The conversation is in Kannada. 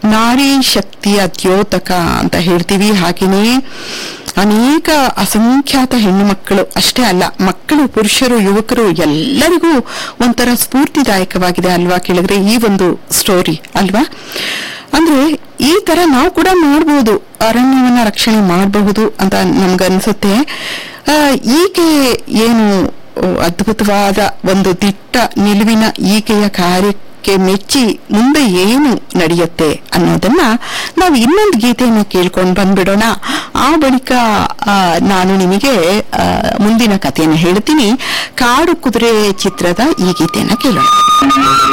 ನಾರಿ ಶಕ್ತಿಯ ದ್ಯೋತಕ ಅಂತ ಹೇಳ್ತೀವಿ ಹಾಗೆಯೇ ಅನೇಕ ಅಸಂಖ್ಯಾತ ಹೆಣ್ಣು ಮಕ್ಕಳು ಅಷ್ಟೇ ಅಲ್ಲ ಮಕ್ಕಳು ಪುರುಷರು ಯುವಕರು ಎಲ್ಲರಿಗೂ ಒಂಥರ ಸ್ಫೂರ್ತಿದಾಯಕವಾಗಿದೆ ಅಲ್ವಾ ಕೇಳಿದ್ರೆ ಈ ಒಂದು ಸ್ಟೋರಿ ಅಲ್ವಾ ಅಂದ್ರೆ ಈ ತರ ನಾವು ಕೂಡ ಮಾಡಬಹುದು ಅರಣ್ಯವನ್ನ ರಕ್ಷಣೆ ಮಾಡಬಹುದು ಅಂತ ನಮ್ಗನ್ಸುತ್ತೆ ಆ, ಈಕೆ ಏನು ಅದ್ಭುತವಾದ ಒಂದು ದಿಟ್ಟ ನಿಲುವಿನ ಈಕೆಯ ಕಾರ್ಯಕ್ಕೆ ಮೆಚ್ಚಿ ಮುಂದೆ ಏನು ನಡೆಯುತ್ತೆ ಅನ್ನೋದನ್ನ ನಾವು ಇನ್ನೊಂದು ಗೀತೆಯನ್ನು ಕೇಳ್ಕೊಂಡು ಬಂದ್ಬಿಡೋಣ ಆ ಬಳಿಕ ಆ, ನಾನು ನಿಮಗೆ ಆ, ಮುಂದಿನ ಕಥೆಯನ್ನು ಹೇಳ್ತೀನಿ ಕಾಡು ಕುದುರೆ ಚಿತ್ರದ ಈ ಗೀತೆಯನ್ನ ಕೇಳೋಣ